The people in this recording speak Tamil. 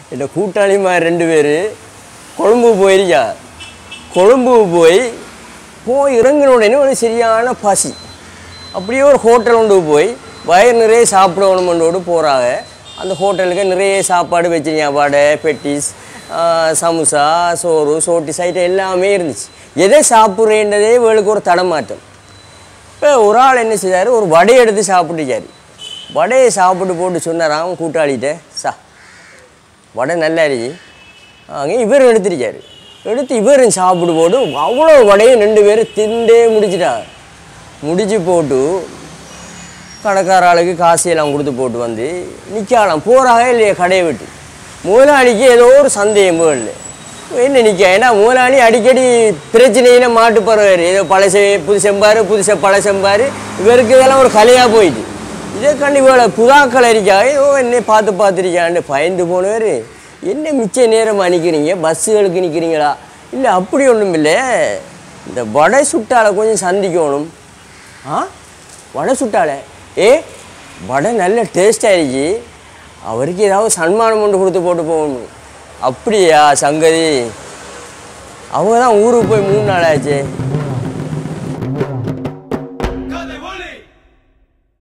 இந்த கூட்டாளிமா ரெண்டு பேர் கொழும்பு போயிருக்கா கொழும்பு போய் போய் இறங்கின உடனே ஒரு சரியான பசி அப்படியே ஒரு ஹோட்டல் ஒன்று போய் வயிறு நிறைய சாப்பிடணுமென்றோடு போகிறாங்க அந்த ஹோட்டலுக்கு நிறைய சாப்பாடு வச்சிருக்கா வடை பெட்டிஸ் ஆஹ், சமோசா சோறு சோட்டிஸ் ஐட்டம் எல்லாமே இருந்துச்சு எதை சாப்பிட்றேன்றதே இவளுக்கு ஒரு தடமாட்டம் இப்போ ஒரு ஆள் என்ன செய்தார் ஒரு வடையை எடுத்து சாப்பிட்டுச்சாரு வடையை சாப்பிட்டு போட்டு சொன்னாராம் கூட்டாளிகிட்ட சா வடை நல்லா இருக்கு அங்கே இவரும் எடுத்துருக்காரு எடுத்து இவரும் சாப்பிட்டு போட்டு அவ்வளோ வடையும் ரெண்டு பேரும் திண்டே முடிச்சிட்டாங்க முடிச்சு போட்டு கடைக்கார ஆளுக்கு காசு எல்லாம் கொடுத்து போட்டு வந்து நிற்கலாம் போகிறாங்க இல்லையா கடையை விட்டு முதலாளிக்கு ஏதோ ஒரு சந்தேகம் இல்லை என்ன நிற்க ஏன்னா முதலாளி அடிக்கடி பிரச்சனையில மாட்டு போகிறவர் ஏதோ பழச புது செம்பாரு புதுசை பழ செம்பாரு இவருக்கு இதெல்லாம் ஒரு கலையாக போயிட்டு இதே கண்டு இவ்வளோ புதாக்கள் இருக்கா ஏதோ என்ன பார்த்து பார்த்துருக்கான்னு பயந்து போனவர் என்ன மிச்ச நேரமாக நிற்கிறீங்க பஸ்ஸுகளுக்கு நிற்கிறீங்களா இல்லை அப்படி ஒன்றும் இல்லை இந்த வடை சுட்டால கொஞ்சம் சந்திக்கணும் ஆ வடை சுட்டாலே ஏ வடை நல்ல டேஸ்டாக இருக்கு அவருக்கு ஏதாவது சன்மானம் கொண்டு கொடுத்து போட்டு போகணும் அப்படியா சங்கதி அவங்க தான் ஊருக்கு போய் மூணு நாள் ஆச்சு